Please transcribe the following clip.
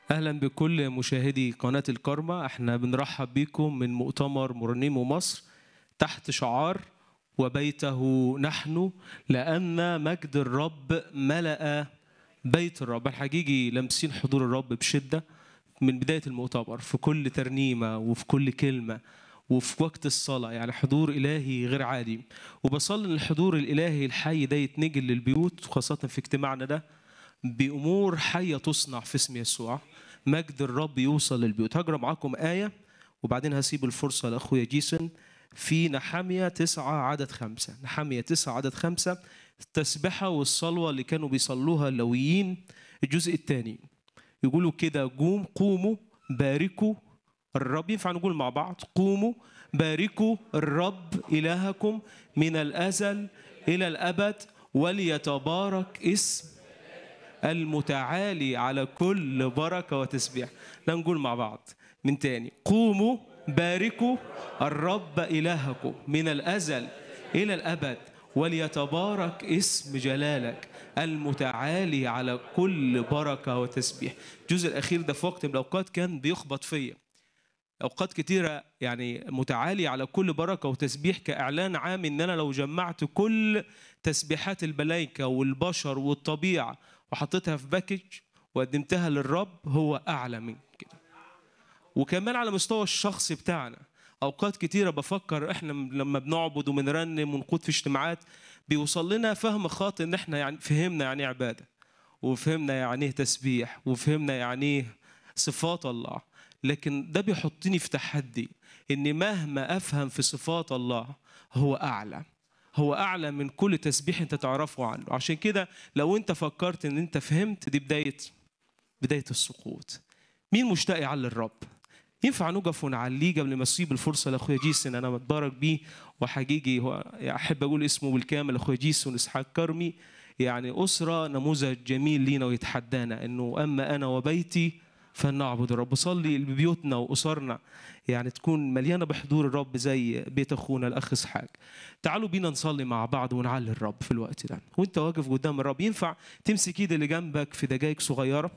اهلا بكل مشاهدي قناه الكرمة احنا بنرحب بكم من مؤتمر مرنيم مصر تحت شعار وبيته نحن لان مجد الرب ملا بيت الرب الحقيقي لامسين حضور الرب بشده من بدايه المؤتمر في كل ترنيمه وفي كل كلمه وفي وقت الصلاة يعني حضور إلهي غير عادي وبصلي إن الحضور الإلهي الحي ده يتنقل للبيوت وخاصة في اجتماعنا ده بأمور حية تصنع في اسم يسوع مجد الرب يوصل للبيوت هقرا معاكم آية وبعدين هسيب الفرصة لأخويا جيسون في نحامية تسعة عدد خمسة نحامية تسعة عدد خمسة التسبحة والصلوة اللي كانوا بيصلوها اللويين الجزء الثاني يقولوا كده قوم قوموا باركوا الرب ينفع نقول مع بعض قوموا باركوا الرب إلهكم من الأزل إلى الأبد وليتبارك اسم المتعالي على كل بركة وتسبيح لا نقول مع بعض من تاني قوموا باركوا الرب إلهكم من الأزل إلى الأبد وليتبارك اسم جلالك المتعالي على كل بركة وتسبيح الجزء الأخير ده في وقت من الأوقات كان بيخبط فيا أوقات كتيرة يعني متعالي على كل بركة وتسبيح كإعلان عام إن أنا لو جمعت كل تسبيحات الملائكة والبشر والطبيعة وحطيتها في باكج وقدمتها للرب هو أعلى من كده وكمان على مستوى الشخصي بتاعنا أوقات كتيرة بفكر إحنا لما بنعبد وبنرنم ونقود في اجتماعات بيوصل لنا فهم خاطئ إن إحنا يعني فهمنا يعني إيه عبادة وفهمنا يعني إيه تسبيح وفهمنا يعني إيه صفات الله لكن ده بيحطني في تحدي إن مهما أفهم في صفات الله هو أعلى هو أعلى من كل تسبيح أنت تعرفه عنه عشان كده لو أنت فكرت إن أنت فهمت دي بداية بداية السقوط مين مشتاق يعلي الرب؟ ينفع نقف ونعليه قبل ما اسيب الفرصه لاخويا جيسون انا متبارك بيه وحقيقي هو احب اقول اسمه بالكامل اخويا جيسون اسحاق كرمي يعني اسره نموذج جميل لينا ويتحدانا انه اما انا وبيتي فلنعبد الرب صلي ببيوتنا واسرنا يعني تكون مليانه بحضور الرب زي بيت اخونا الاخ اسحاق تعالوا بينا نصلي مع بعض ونعلي الرب في الوقت ده وانت واقف قدام الرب ينفع تمسك ايد اللي جنبك في دقائق صغيره